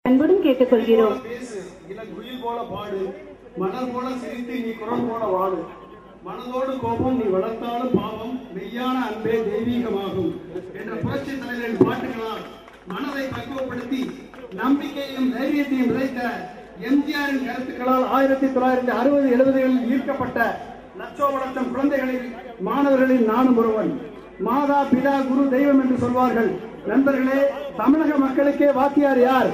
அன்புடன் கேட்டுக்கொள்கிறோம் பேசு இளங்குயில் போல பாடு மணல் போல சிரித்து நீ குரல் போல வாடு மனதோடு கோபம் நீ வளர்த்தாலும் பாவம் மெய்யான அன்பே தெய்வீகமாகும் என்ற புரட்சி தலைவரின் பாட்டுகளால் மனதை பக்குவப்படுத்தி நம்பிக்கையும் தைரியத்தையும் விதைத்த எம்ஜிஆரின் கருத்துக்களால் ஆயிரத்தி தொள்ளாயிரத்தி அறுபது எழுபதுகளில் ஈர்க்கப்பட்ட லட்சோப லட்சம் குழந்தைகளில் மாணவர்களில் நானும் ஒருவன் மாதா பிதா குரு தெய்வம் என்று சொல்வார்கள் நண்பர்களே தமிழக மக்களுக்கே வாத்தியார் யார்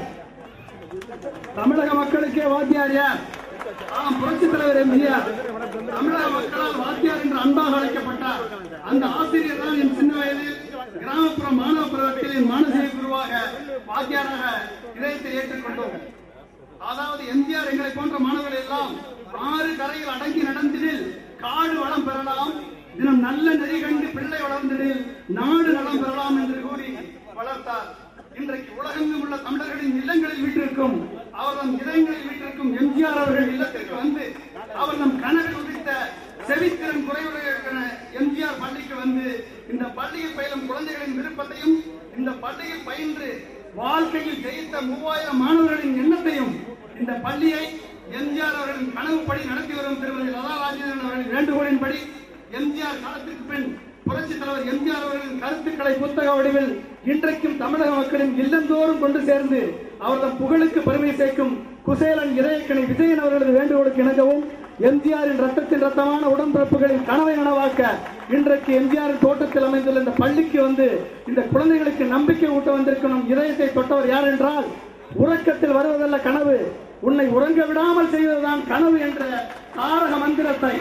தமிழக மக்களுக்கே வாத்தியார் யார் ஆம் புரட்சி தலைவர் எம்ஜிஆர் தமிழக மக்களால் வாத்தியார் என்று அன்பாக அழைக்கப்பட்டார் அந்த ஆசிரியர் தான் என் சின்ன வயதில் கிராமப்புற மாணவ பருவத்தில் என் மானசீக குருவாக வாத்தியாராக இதயத்தை ஏற்றுக்கொண்டோம் அதாவது எம்ஜிஆர் எங்களை போன்ற மாணவர்கள் எல்லாம் ஆறு கரையில் அடங்கி நடந்திடில் காடு வளம் பெறலாம் தினம் நல்ல நெறி கண்டு பிள்ளை வளர்ந்திடில் நாடு நலம் பெறலாம் என்று கூறி வளர்த்தார் இன்றைக்கு உலகெங்கும் உள்ள தமிழர்களின் இல்லங்களில் வீட்டிற்கும் அவர்தம் இதயங்களில் வீட்டிற்கும் எம்ஜிஆர் அவர்கள் இல்லத்திற்கு வந்து அவர் நம் கனவில் உதித்த செவித்திறன் குறைவுடைய எம்ஜிஆர் பள்ளிக்கு வந்து இந்த பள்ளியில் பயிலும் குழந்தைகளின் விருப்பத்தையும் இந்த பள்ளியில் பயின்று வாழ்க்கையில் ஜெயித்த மூவாயிரம் மாணவர்களின் எண்ணத்தையும் இந்த பள்ளியை எம்ஜிஆர் அவர்களின் கனவுப்படி நடத்தி வரும் திருமதி லதா ராஜேந்திரன் அவர்களின் வேண்டுகோளின்படி எம்ஜிஆர் காலத்திற்கு பின் புரட்சி தலைவர் எம்ஜிஆர் அவர்களின் கருத்துக்களை புத்தக வடிவில் இன்றைக்கும் தமிழக மக்களின் இல்லந்தோறும் கொண்டு சேர்ந்து அவரது புகழுக்கு பெருமை சேர்க்கும் குசேலன் இதயக்கணி விஜயன் அவர்களது வேண்டுகோளுக்கு இணங்கவும் எம்ஜிஆரின் ரத்தத்தின் ரத்தமான உடன்பிறப்புகளின் கனவை நனவாக்க இன்றைக்கு எம்ஜிஆரின் தோட்டத்தில் அமைந்துள்ள இந்த பள்ளிக்கு வந்து இந்த குழந்தைகளுக்கு நம்பிக்கை ஊட்ட வந்திருக்கும் நம் இதயத்தை தொட்டவர் யார் என்றால் உறக்கத்தில் வருவதல்ல கனவு உன்னை உறங்க விடாமல் செய்வதுதான் கனவு என்ற தாரக மந்திரத்தை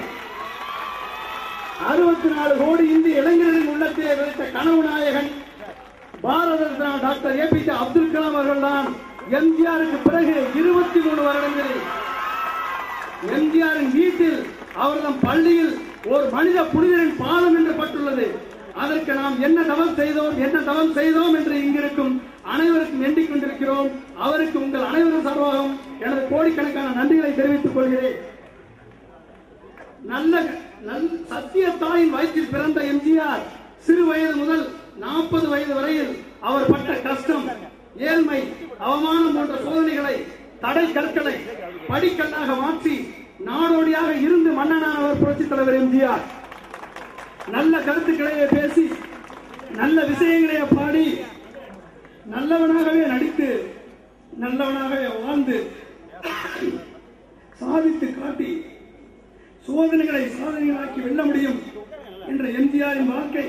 அறுபத்தி நாலு கோடி இந்திய இளைஞர்களின் உள்ளத்திலே விதைத்த கனவு நாயகன் Bharat Ratna doctor A P J Abdul Kalam அவர்கள் தான் எம்ஜிஆருக்கு பிறகு இருபத்தி மூணு வருடங்களில் எம்ஜிஆரின் வீட்டில் அவர்தம் பள்ளியில் ஒரு மனித புனிதரின் பாதம் என்று பட்டுள்ளது அதற்கு நாம் என்ன தவம் செய்தோம் என்ன தவம் செய்தோம் என்று இங்கிருக்கும் அனைவருக்கும் எண்ணிக் கொண்டிருக்கிறோம் அவருக்கு உங்கள் அனைவரும் சார்பாகவும் எனது கோடிக்கணக்கான நன்றிகளை தெரிவித்துக் கொள்கிறேன் நல்ல நல் சத்திய தாயின் வயிற்றில் பிறந்த எம்ஜிஆர் சிறு வயது முதல் நாற்பது வயது வரையில் அவர் பட்ட கஷ்டம் ஏழ்மை அவமானம் போன்ற சோதனைகளை தடை கற்களை படிக்கல்லாக மாற்றி நாடோடியாக இருந்து மன்னனானவர் புரட்சித் தலைவர் எம்ஜிஆர் நல்ல கருத்துக்களையே பேசி நல்ல விஷயங்களையே பாடி நல்லவனாகவே நடித்து நல்லவனாகவே வாழ்ந்து சாதித்து காட்டி சோதனைகளை சாதனைகளாக்கி வெல்ல முடியும் என்ற எம்ஜிஆரின் வாழ்க்கை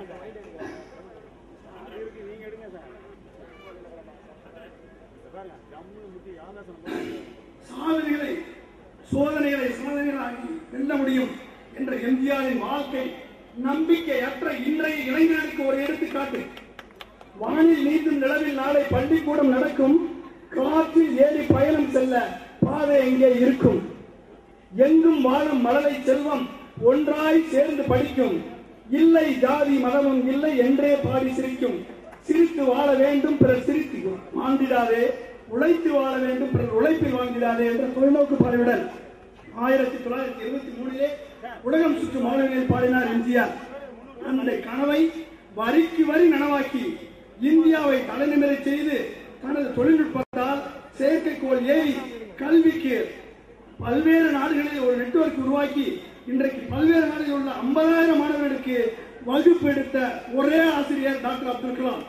சாதனைகளை சோதனைகளை சாதனைகளாக்கி வெல்ல முடியும் என்ற எம்ஜிஆரின் வாழ்க்கை நம்பிக்கையற்ற இன்றைய இளைஞர்களுக்கு ஒரு எடுத்துக்காட்டு வானில் நீந்தும் நிலவில் நாளை பள்ளிக்கூடம் நடக்கும் காற்றில் ஏறி பயணம் செல்ல பாதை எங்கே இருக்கும் எங்கும் வாழும் மழலை செல்வம் ஒன்றாய் சேர்ந்து படிக்கும் இல்லை ஜாதி மதமும் இல்லை என்றே பாடி சிரிக்கும் சிரித்து வாழ வேண்டும் பிறர் சிரித்து வாழ்ந்திடாதே உழைத்து வாழ வேண்டும் பிறர் உழைப்பில் வாழ்ந்திடாதே என்ற தொலைநோக்கு பார்வையுடன் ஆயிரத்தி தொள்ளாயிரத்தி இருபத்தி மூணிலே உலகம் சுற்றும் மாநிலங்களில் பாடினார் எம்ஜிஆர் அந்த கனவை வரிக்கு வரி நனவாக்கி இந்தியாவை தலைநிமிரை செய்து தனது தொழில்நுட்பத்தால் செயற்கைக்கோள் ஏவி கல்விக்கு பல்வேறு நாடுகளில் ஒரு நெட்வொர்க் உருவாக்கி இன்றைக்கு பல்வேறு நாடுகளில் உள்ள ஐம்பதாயிரம் மாணவர்களுக்கு வகுப்பு எடுத்த ஒரே ஆசிரியர் டாக்டர் அப்துல் கலாம்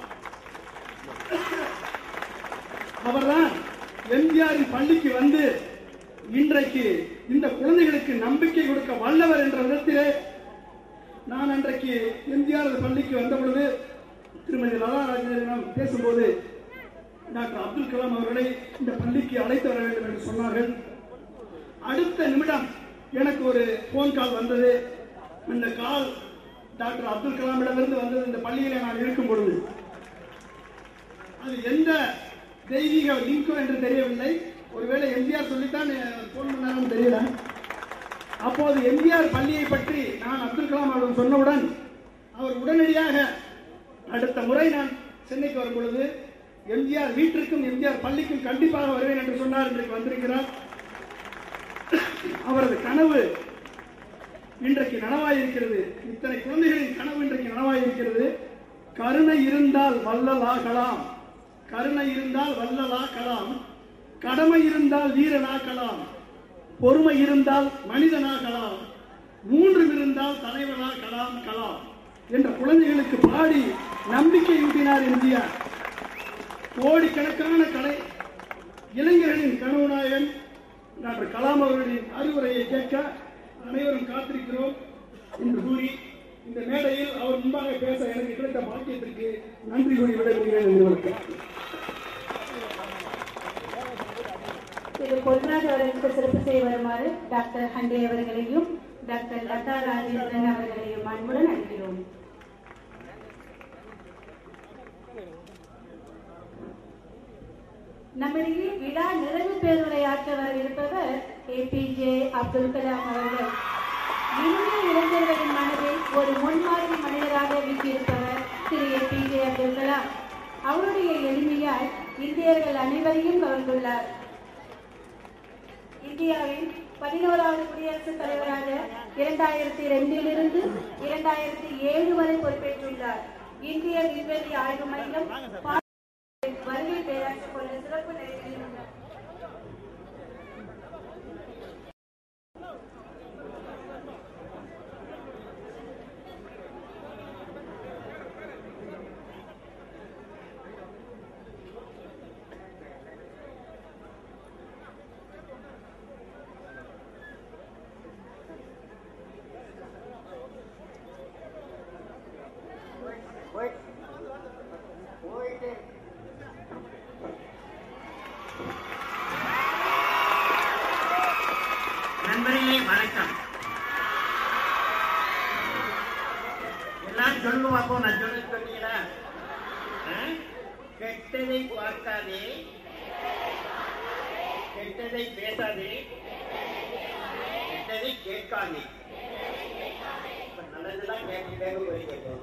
அவர்தான் எம்ஜிஆரின் பள்ளிக்கு வந்து இன்றைக்கு இந்த குழந்தைகளுக்கு நம்பிக்கை கொடுக்க வல்லவர் என்ற விதத்திலே நான் அன்றைக்கு எம்ஜிஆர் பள்ளிக்கு வந்த பொழுது திருமதி லதா ராஜேந்திரனிடம் பேசும்போது டாக்டர் அப்துல் கலாம் அவர்களை இந்த பள்ளிக்கு அழைத்து வர வேண்டும் என்று சொன்னார்கள் அடுத்த நிமிடம் எனக்கு ஒரு போன் கால் வந்தது அந்த கால் டாக்டர் அப்துல் கலாமிடமிருந்து வந்தது இந்த பள்ளியில நான் இருக்கும் பொழுது அது எந்த தெய்வீக லிங்கோ என்று தெரியவில்லை ஒருவேளை எம்ஜிஆர் சொல்லித்தான் போன் பண்ணாலும் தெரியல அப்போது எம்ஜிஆர் பள்ளியை பற்றி நான் அப்துல் கலாம் அவரிடம் சொன்னவுடன் அவர் உடனடியாக அடுத்த முறை நான் சென்னைக்கு வரும் பொழுது எம்ஜிஆர் வீட்டிற்கும் எம்ஜிஆர் பள்ளிக்கும் கண்டிப்பாக வருவேன் என்று சொன்னார் இன்றைக்கு வந்திருக்கிறார் அவரது கனவு இன்றைக்கு நனவாயிருக்கிறது இத்தனை குழந்தைகளின் கனவு இன்றைக்கு நனவாயிருக்கிறது கருணை இருந்தால் வள்ளல் ஆகலாம் கருணை இருந்தால் வல்லலா கலாம் கடமை இருந்தால் வீரனாக்கலாம் பொறுமை இருந்தால் மனிதனாகலாம் மூன்றும் இருந்தால் தலைவனாகலாம் கலாம் என்ற குழந்தைகளுக்கு பாடி நம்பிக்கை ஊட்டினார் எம்ஜிஆர் கோடிக்கணக்கான கலை இளைஞர்களின் கனவு நாயகன் டாக்டர் கலாம் அவர்களின் அறிவுரையை கேட்க அனைவரும் காத்திருக்கிறோம் என்று கூறி இந்த மேடையில் அவர் முன்பாக பேச எனக்கு கிடைத்த பாக்கியத்திற்கு நன்றி கூறி விடைபெறுகிறேன் என்று வணக்கம் திரு பொன்ராஜ் அவர்களுக்கு சிறப்பு செய்ய வருமாறு டாக்டர் ஹண்டே அவர்களையும் டாக்டர் லதா ராஜேந்திரன் அவர்களையும் அன்புடன் அழைக்கிறோம் நம்மிடையே விழா நிறைவு பேருரையாற்ற வர இருப்பவர் ஏபிஜே அப்துல் கலாம் அவர்கள் இந்திய இளைஞர்களின் மனதில் ஒரு முன்மாதிரி மனிதராக வீட்டியிருப்பவர் திரு ஏபிஜே அப்துல் கலாம் அவருடைய எளிமையால் இந்தியர்கள் அனைவரையும் கவர்ந்துள்ளார் இந்தியாவின் பதினோராவது குடியரசுத் தலைவராக இரண்டாயிரத்தி ரெண்டிலிருந்து இரண்டாயிரத்தி ஏழு வரை பொறுப்பேற்றுள்ளார் இந்திய விண்வெளி ஆய்வு மையம் பா- வருகை பேராட்சி கொண்ட சிறப்பு நிறைவேறியுள்ளார் நண்பர்களே வணக்கம் எல்லாரும் சொல்லுங்க பார்ப்போம் நான் சொல்ல சொன்னீங்களா ஆ? கெட்டதை பார்க்காதே கெட்டதை பேசாதே கெட்டதை கேட்காதே இப்ப நல்லதெல்லாம் கேட்க கேட்க போறீங்க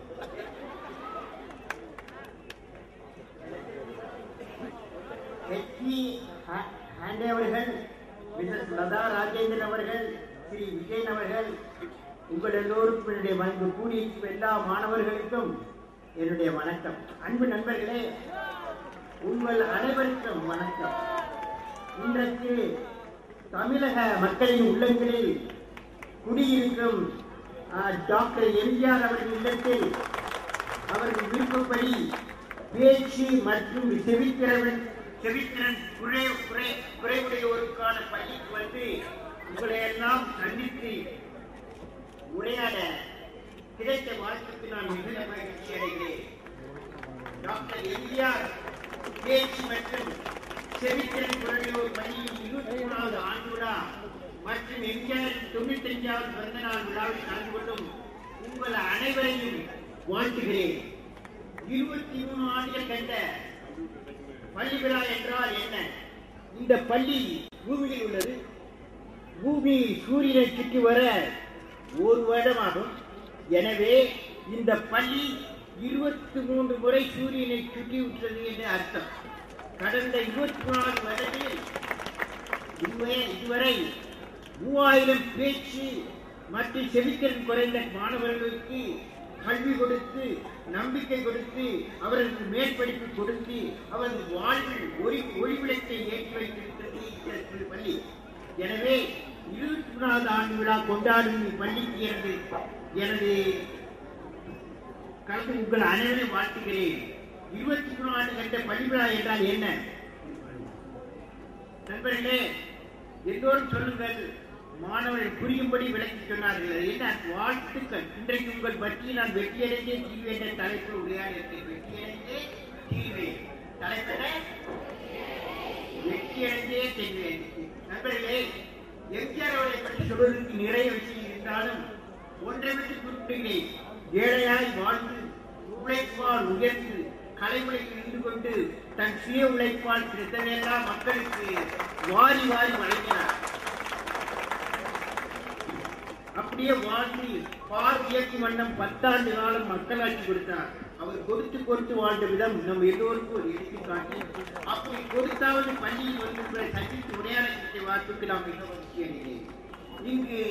வெற்றி ஹா- ஹாண்டே அவர்கள் மிஸ்ஸஸ் லதா ராஜேந்திரன் அவர்கள் ஸ்ரீ விஜயன் அவர்கள் உங்கள் எல்லோருக்கும் என்னுடைய வந்து கூடியிருக்கும் எல்லா மாணவர்களுக்கும் என்னுடைய வணக்கம் அன்பு நண்பர்களே உங்கள் அனைவருக்கும் வணக்கம் இன்றைக்கு தமிழக மக்களின் உள்ளங்களில் குடியிருக்கும் ஆ, டாக்டர் எம்ஜிஆர் அவர்கள் இல்லத்தில் அவர்கள் விருப்பப்படி பேச்சு மற்றும் செவித்திறன் செவித்திறன் குறை குறை குறைவுடையோருக்கான பள்ளிக்கு வந்து உங்களை எல்லாம் சந்தித்து உரையாட கிடைத்த வாய்ப்புக்கு நான் மிகுந்த மகிழ்ச்சி அடைகிறேன் டாக்டர் எம்ஜிஆர் பேச்சு மற்றும் செவித்திறன் குறைவுடையோர் பள்ளியின் இருபத்தி மூணாவது ஆண்டு விழா மற்றும் எம்ஜிஆர் தொண்ணூத்தி அஞ்சாவது பிறந்த நாள் விழாவில் கலந்து கொள்ளும் உங்கள் அனைவரையும் வாழ்த்துகிறேன் இருபத்தி மூணு ஆண்டுகள் கண்ட பள்ளி விழா என்றால் என்ன இந்த பள்ளி பூமியில் உள்ளது பூமி சூரியனை சுற்றி வர ஒரு வருடமாகும் எனவே இந்த பள்ளி இருபத்தி மூன்று முறை சூரியனை சுற்றி விட்டது என்று அர்த்தம் கடந்த இருபத்தி மூணாவது வருடத்தில் இதுவரை இதுவரை மூவாயிரம் பேச்சு மற்றும் செவித்திறன் குறைந்த மாணவர்களுக்கு கல்வி கொடுத்து நம்பிக்கை கொடுத்து அவர்களுக்கு மேற்படிப்பு கொடுத்து அவர்கள் வாழ்வில் ஒளி ஒளிவிளக்கை ஏற்றி வைத்திருக்கிறது இந்த பள்ளி எனவே இருபத்தி மூணாவது ஆண்டு விழா கொண்டாடும் இப்பள்ளிக்கு எனது எனது கலந்து உங்கள் அனைவரையும் வாழ்த்துகிறேன் இருபத்தி மூணு ஆண்டு கண்ட பள்ளி விழா என்றால் என்ன நண்பர்களே எல்லோரும் சொல்லுங்கள் மாணவர்கள் புரியும்படி விளக்கி சொன்னார்கள் அது என்ன வாழ்த்துக்கள் இன்றைக்கு உங்கள் பற்றி நான் வெற்றியடைந்தே தீர்வேன் என்ற தலைப்பில் உரையாடியிருக்கேன் வெற்றியடைந்தே தீர்வேன் தலைப்பிட வெற்றியடைந்தே செய்வேன் நண்பர்களே எம்ஜிஆர் அவரை பற்றி சொல்வதற்கு நிறைய விஷயம் இருந்தாலும் ஒன்றை விட்டு குறிப்பிடுகிறேன் ஏழையாய் வாழ்ந்து உழைப்பால் உயர்ந்து கலைமுறையில் நின்று கொண்டு தன் சுய உழைப்பால் கிடைத்ததெல்லாம் மக்களுக்கு வாரி வாரி வழங்கினார் அப்படியே வாழ்ந்து பார் இயக்கும் வண்ணம் பத்தாண்டு காலம் மக்களாட்சி கொடுத்தார் அவர் கொடுத்து கொடுத்து வாழ்ந்த விதம் நம் எல்லோருக்கும் ஒரு எடுத்துக்காட்டு அப்படி கொடுத்தாவது பள்ளியில் வந்து சந்தித்து உரையாட கிடைத்த வாய்ப்புக்கு நாம் மிக மகிழ்ச்சி அடைகிறேன் இங்கு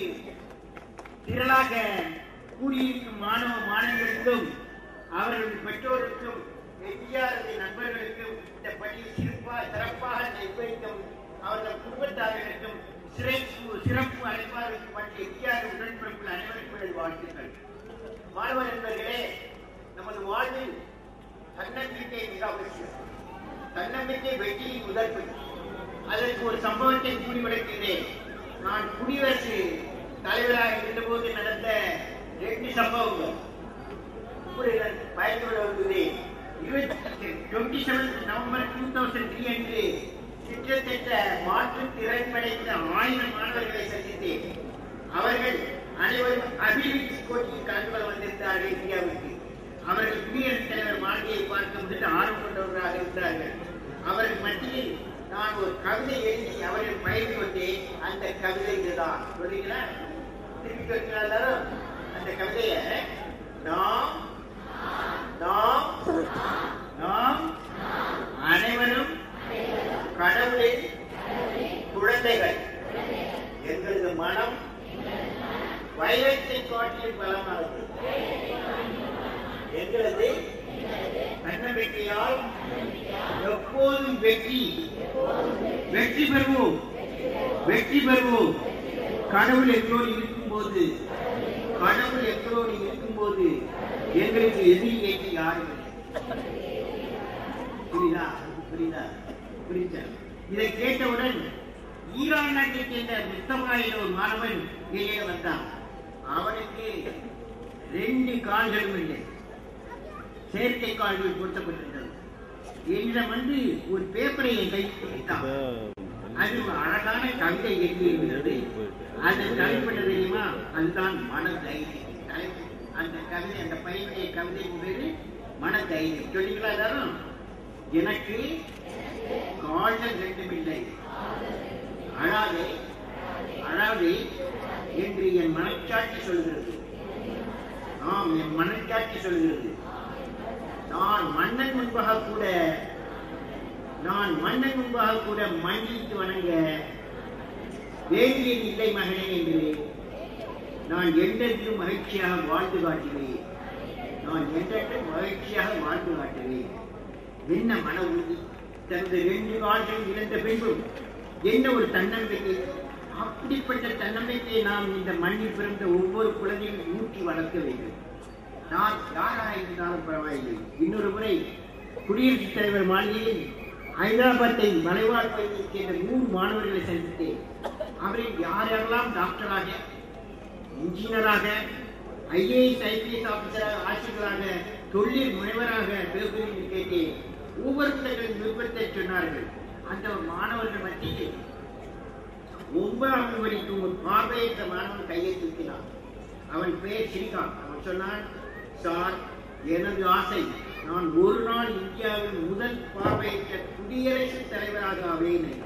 திரளாக கூடியிருக்கும் மாணவ மாணவர்களுக்கும் அவர்களது பெற்றோருக்கும் எம்ஜிஆரது நண்பர்களுக்கும் இந்த பணியை சிறப்பாக சிறப்பாக நிர்வகிக்கும் அவர்கள் குடும்பத்தார்களுக்கும் சிறப்பு சிறப்பு அழைப்பாளருக்கு பற்றி எம்ஜிஆர் உடன்பிறப்புகள் அனைவருக்கும் எனது வாழ்த்துக்கள் மாணவ நண்பர்களே நமது வாழ்வில் தன்னம்பிக்கை மிக அவசியம் தன்னம்பிக்கை வெற்றியின் முதற்படி அதற்கு ஒரு சம்பவத்தை கூறி விளக்குகிறேன் நான் குடியரசு தலைவராக இருந்தபோது நடந்த ரெண்டு சம்பவங்கள் கூறுகிறேன் பயன்பட வருகிறேன் twenty seven November two thousand three அன்று கிட்டத்தட்ட மாற்றுத் திறன் படைத்த ஆயிரம் மாணவர்களை சந்தித்தேன் அவர்கள் அனைவரும் அபிவிருத்தி போட்டியில் கலந்து கொள்ள வந்திருந்தார்கள் இந்தியாவுக்கு அவர்கள் குடியரசுத் தலைவர் மாளிகையை பார்க்க முதல் ஆர்வம் கொண்டவர்களாக இருந்தார்கள் அவர்கள் மத்தியில் நான் ஒரு கவிதை எழுதி அவர்கள் பயிர் கொண்டேன் அந்த கவிதை இதுதான் சொல்றீங்களா திருப்பி சொல்றீங்களா எல்லாரும்? அந்த கவிதையை நாம் நாம் நாம் அனைவரும் கடவுளின் குழந்தைகள் எங்களது மனம் வைரத்தை காட்டிலும் பலமானது எங்களது தன்னம்பிக்கையால் எப்போதும் வெற்றி வெற்றி பெறுவோம் வெற்றி பெறுவோம் கடவுள் எங்களோடு இருக்கும்போது கடவுள் எங்களோடு இருக்கும்போது எங்களுக்கு எதிரி ஏற்றி யாரும் இல்லை. புரியுதா புரியுதா புரியுதா இதை கேட்டவுடன் ஈரான் நாட்டைச் சேர்ந்த முஸ்தபா என்ற ஒரு மாணவன் வெளியே வந்தான் அவனுக்கு ரெண்டு கால்களும் இல்லை செயற்கை கால்கள் பொருத்தப்பட்டிருந்தது என்னிடம் வந்து ஒரு பேப்பரை என் கை கொடுத்தான் அது ஒரு அழகான கவிதை எழுதியிருந்தது அது தலைப்பட்ட தெரியுமா அதுதான் மன தைரியம் தலைப்பு அந்த கவிதை அந்த பையனுடைய கவிதை பேரு மன தைரியம் சொல்லிங்களா எல்லாரும் எனக்கு கால்கள் ரெண்டும் இல்லை அழாதே அழாதே என்று என் மனச்சாட்சி சொல்கிறது ஆம் என் மனச்சாட்சி சொல்கிறது நான் மன்னன் முன்பாக கூட நான் மன்னன் முன்பாக கூட மன்னித்து வணங்க வேண்டியது இல்லை மகனே என்று நான் என்றென்றும் மகிழ்ச்சியாக வாழ்ந்து காட்டுவேன் நான் என்றென்றும் மகிழ்ச்சியாக வாழ்ந்து காட்டுவேன் என்ன மன உறுதி தனது ரெண்டு கால்கள் இழந்த பின்பும் என்ன ஒரு தன்னம்பிக்கை அப்படிப்பட்ட தன்னம்பிக்கையை நாம் இந்த மண்ணில் பிறந்த ஒவ்வொரு குழந்தையும் ஊற்றி வளர்க்க வேண்டும் நான் யாராக இருந்தாலும் பரவாயில்லை இன்னொரு முறை குடியரசுத் தலைவர் மாளிகையில் ஹைதராபாத்தை மலைவாழ் பகுதியைச் சேர்ந்த நூறு மாணவர்களை சந்தித்தேன் அவரில் யார் யாரெல்லாம் டாக்டராக இன்ஜினியராக ஐஏஎஸ் ஐபிஎஸ் ஆபீசராக ஆட்சிகளாக தொழில் முனைவராக பேசுகிறேன் என்று கேட்டேன் ஒவ்வொருத்தர்களின் விருப்பத்தை சொன்னார்கள் அந்த மாணவர்கள் மத்தியில் ஒன்பதாம் வரைக்கும் ஒரு பார்வையற்ற மாணவன் கையை தூக்கினான் அவன் பெயர் ஸ்ரீகாந்த் அவன் சொன்னான் சார் எனது ஆசை நான் ஒரு நாள் இந்தியாவின் முதல் பார்வையற்ற குடியரசுத் தலைவராக ஆவேன் என்று.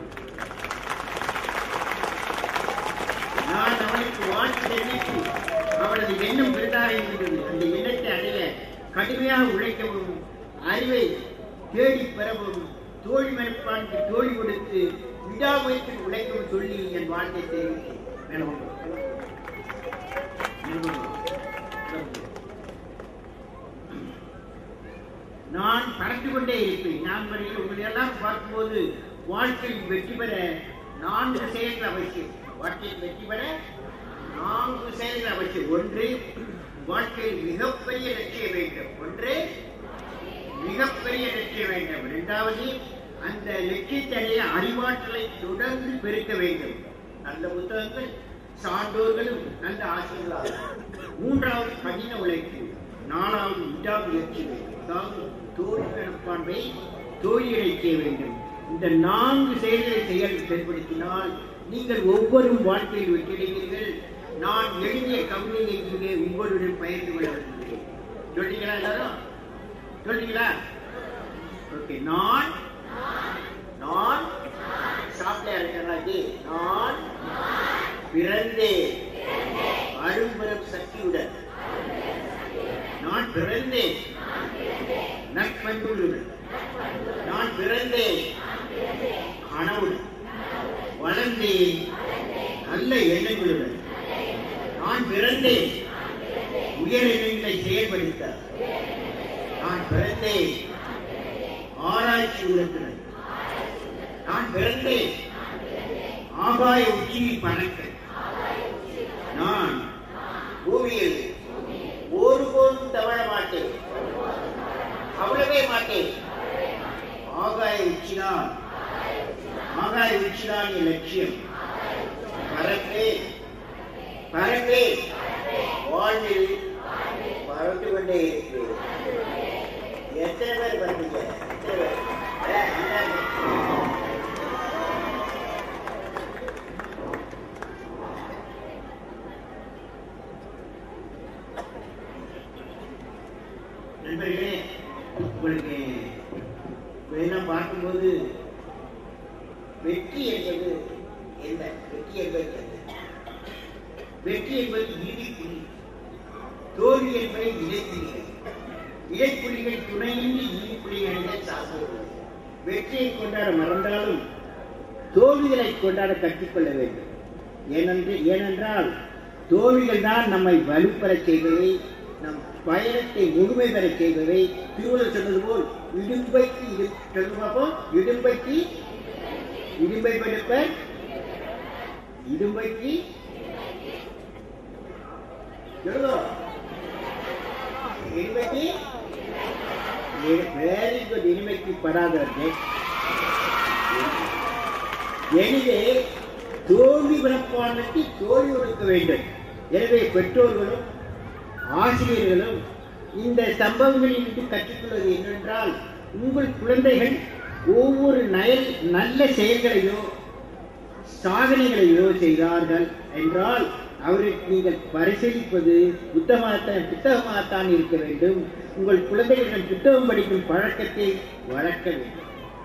நான் அவனுக்கு வாழ்த்து தெரிவித்து அவனது எண்ணம் பெரிதாக இருந்தது அந்த எண்ணத்தை அடைய கடுமையாக உழைக்கவும் அறிவை தேடி பெறவும் தோழி மறுப்பானுக்கு தோழி கொடுத்து விடாமுயற்சி உழைக்கவும் சொல்லி என் வாழ்த்தை தெரிவித்தேன் மேலும் ஒன்று. மேலும் ஒன்று. நான் பறந்து கொண்டே இருப்பேன் நான் வரையில் உங்களை எல்லாம் பார்க்கும்போது வாழ்க்கையில் வெற்றி பெற நான்கு செயல்கள் அவசியம் வாழ்க்கையில் வெற்றி பெற நான்கு செயல்கள் அவசியம் ஒன்று வாழ்க்கையில் மிகப்பெரிய லட்சியம் வேண்டும் ஒன்று மிகப்பெரிய லட்சியம் வேண்டும் இரண்டாவது அந்த லட்சியத்தை அடைய அறிவாற்றலை தொடர்ந்து பெருக்க வேண்டும் நல்ல புத்தகங்கள் சான்றோர்களும் நல்ல ஆசிரியர்களாக மூன்றாவது கடின உழைப்பு நாலாவது விடாமுயற்சி வேண்டும் அதாவது தோல்வி மனப்பான்மை தோல்வியடை செய்ய வேண்டும் இந்த நான்கு செயல்களை செயல் செயல்படுத்தினால் நீங்கள் ஒவ்வொரு வாழ்க்கையில் வெற்றியடைவீர்கள் நான் எழுதிய கவிதையை இங்கே உங்களுடன் பகிர்ந்து கொள்ள விரும்புகிறேன் சொல்றீங்களா எல்லாரும் சொல்றீங்களா ஓகே நான் நான் சாப்பிட்டே இருக்கிறாச்சு நான் பிறந்தேன் அரும்பெரும் சக்தியுடன் நான் பிறந்தேன் நற்பண்புகளுடன் நான் பிறந்தேன் கனவுடன் வளர்ந்தேன் நல்ல எண்ணங்களுடன் நான் பிறந்தேன் உயர் எண்ணங்களை செயல்படுத்த நான் பிறந்தேன் ஆராய்ச்சி உலர்த்தினர் நான் பிறந்தேன் ஆகாய உச்சியில் பறக்க நான் பூமியில் ஒருபோதும் தவழ மாட்டேன் அவ்வளவே மாட்டேன் ஆகாய உச்சிதான் ஆகாய உச்சிதான் என் லட்சியம் பறப்பேன் பறப்பேன் வாழ்வில் பறந்து கொண்டே இருக்கிறேன் எத்தனை பேர் பறப்பீங்க எத்தனை பேர் ஏ, இந்தாங்க. நண்பர்களே உங்களுக்கு இதெல்லாம் பார்க்கும்போது வெற்றி என்பது என்ன வெற்றி என்பது என்ன வெற்றி என்பது இறுதிப்புள்ளி தோல்வி என்பது இடைப்புள்ளிகள் இடைப்புள்ளிகள் துணையின்றி இறுதிப்புள்ளிகளிடம் சாப்பிடுவது வெற்றியை கொண்டாட மறந்தாலும் தோல்விகளை கொண்டாட கற்றுக்கொள்ள வேண்டும் ஏனென்று ஏனென்றால் தோல்விகள் தான் நம்மை வலுப்பெறச் செய்பவை நம் பயணத்தை முழுமை பெறச் செய்பவை திருவள்ளுவர் சொன்னது போல் இடும்பைக்கு இடு சொல்லுங்க பார்ப்போம் இடும்பைக்கு இடும்பை படுப்ப இடும்பைக்கு சொல்லுங்க இடும்பைக்கு வெரி குட் இனிமைக்கு படாதவர்கள் எனவே தோல்வி பிறப்பானக்கு தோல்வி கொடுக்க வேண்டும் எனவே பெற்றோர்களும் ஆசிரியர்களும் இந்த சம்பவங்களில் இருந்து கற்றுக்கொள்வது என்னவென்றால் உங்கள் குழந்தைகள் ஒவ்வொரு நயல் நல்ல செயல்களையோ சாதனைகளையோ செய்தார்கள் என்றால் அவருக்கு நீங்கள் பரிசீலிப்பது புத்தகமாகத்தான் புத்தகமாகத்தான் இருக்க வேண்டும் உங்கள் குழந்தைகளிடம் புத்தகம் படிக்கும் பழக்கத்தை வளர்க்க வேண்டும்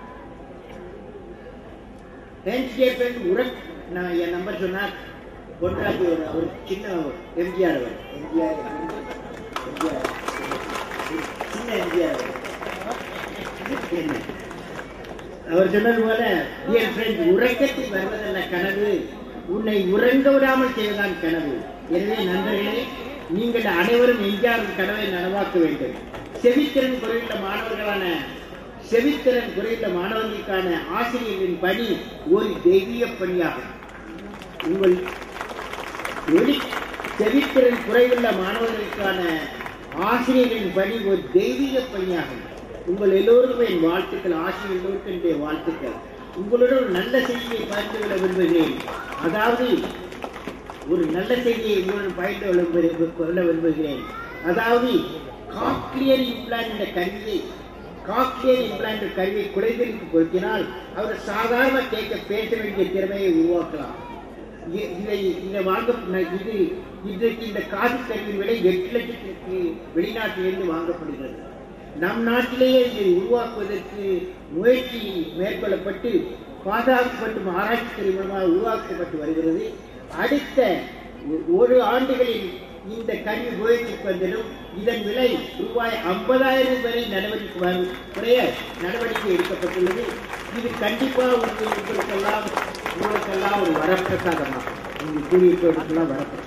ஹேண்ட்ஸ்கேப்பன் உரக் நான் என் நம்பர் சொன்னார் பொன்ராஜ் ஒரு ஒரு சின்ன எம்ஜிஆர் அவர் எம்ஜிஆர் எம்ஜிஆர் சின்ன எம்ஜிஆர் அவர் என்ன அவர் சொன்னது போல என் ஃப்ரெண்ட் உறக்கத்தில் வருவதல்ல கனவு உன்னை உறங்க விடாமல் செய்வதான் கனவு எனவே நண்பர்களே நீங்கள் அனைவரும் எம்ஜிஆர் கனவை நனவாக்க வேண்டும் செவித்திறன் குறையுள்ள மாணவர்களான செவித்திறன் குறைந்த மாணவர்களுக்கான ஆசிரியர்களின் பணி ஒரு தெய்வீக பணியாகும் உங்கள் ஒளி செவித்திறன் குறைவுள்ள மாணவர்களுக்கான ஆசிரியர்களின் பணி ஒரு தெய்வீக பணியாகும் உங்கள் எல்லோருக்கும் என் வாழ்த்துக்கள் ஆசிரியர் எல்லோருக்கும் என்னுடைய வாழ்த்துக்கள் உங்களுடன் ஒரு நல்ல செய்தியை பகிர்ந்து கொள்ள விரும்புகிறேன் அதாவது ஒரு நல்ல செய்தியை உங்களுடன் பகிர்ந்து கொள்ள விரும்பு- கொள்ள விரும்புகிறேன் அதாவது காக்லியர் இம்ப்ளான் என்ற கருவியை காக்லியர் இம்ப்ளான் என்ற கருவியை குழந்தைகளுக்கு பொருத்தினால் அவர் சாதாரண கேட்க பேச வேண்டிய திறமையை உருவாக்கலாம் இ- இதை இதை வாங்க இது இன்றைக்கு இந்த காது கருவியின் விலை எட்டு லட்சத்திற்கு வெளிநாட்டிலிருந்து வாங்கப்படுகிறது நம் நாட்டிலேயே இதை உருவாக்குவதற்கு முயற்சி மேற்கொள்ளப்பட்டு பாதுகாப்பு மற்றும் ஆராய்ச்சி துறை மூலமாக உருவாக்கப்பட்டு வருகிறது அடுத்த ஒ- ஒரு ஆண்டுகளில் இந்த கருவி உபயோகித்து வந்திடும் இதன் விலை ரூபாய் ஐம்பதாயிரம் வரை நடவடிக்கை வரும் குறைய நடவடிக்கை எடுக்கப்பட்டுள்ளது இது கண்டிப்பாக உங்களுக்கு உங்களுக்கெல்லாம் உங்களுக்கெல்லாம் ஒரு வரப்பிரசாதமாகும் நீங்கள் கூறியிருப்பவர்களுக்கெல்லாம் வரப்பிரசாதம்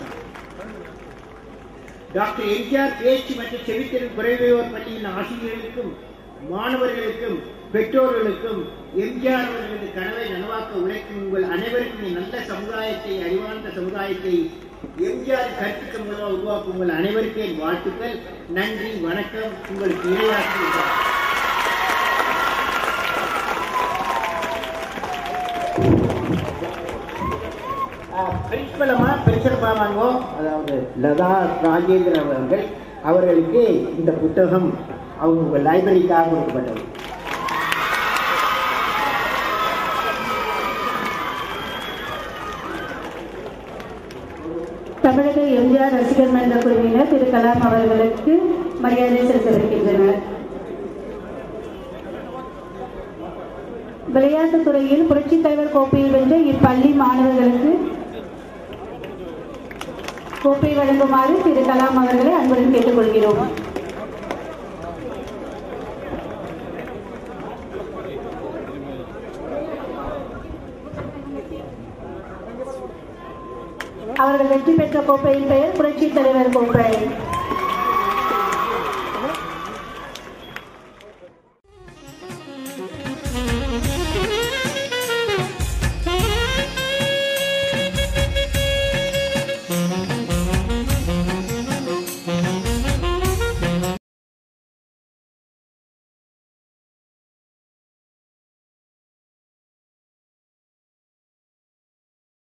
டாக்டர் எம்ஜிஆர் பேச்சு மற்றும் செவித்திறன் குறைவையோர் பள்ளியின் ஆசிரியர்களுக்கும் மாணவர்களுக்கும் பெற்றோர்களுக்கும் எம்ஜிஆர் அவர்களது கனவை நனவாக்க உழைக்கும் உங்கள் அனைவருக்கும் இந்த நல்ல சமுதாயத்தை அறிவார்ந்த சமுதாயத்தை எம்ஜிஆர் கருத்துக்கள் மூலம் உருவாக்கும் உங்கள் அனைவருக்கும் என் வாழ்த்துக்கள் நன்றி வணக்கம் உங்களுக்கு இரையாற்றி பிரின்சிபலமா பிரின்சிபலமா வாங்குவோம் அதாவது லதா ராஜேந்திரன் அவர்கள் அவர்களுக்கு இந்த புத்தகம் அவங்க லைப்ரரிக்காக கொடுக்கப்பட்டது தமிழக எம்ஜிஆர் ரசிகர் மன்ற குழுவினர் திரு கலாம் அவர்களுக்கு மரியாதை செலுத்தவிருக்கின்றனர் விளையாட்டுத் துறையில் புரட்சித் தலைவர் கோப்பையை வென்ற இப்பள்ளி மாணவர்களுக்கு கோப்பை வழங்குமாறு திரு கலாம் அவர்களை அன்புடன் கேட்டுக்கொள்கிறோம் அவர்கள் வெற்றி பெற்ற கோப்பையின் பெயர் புரட்சித் தலைவர் கோப்பை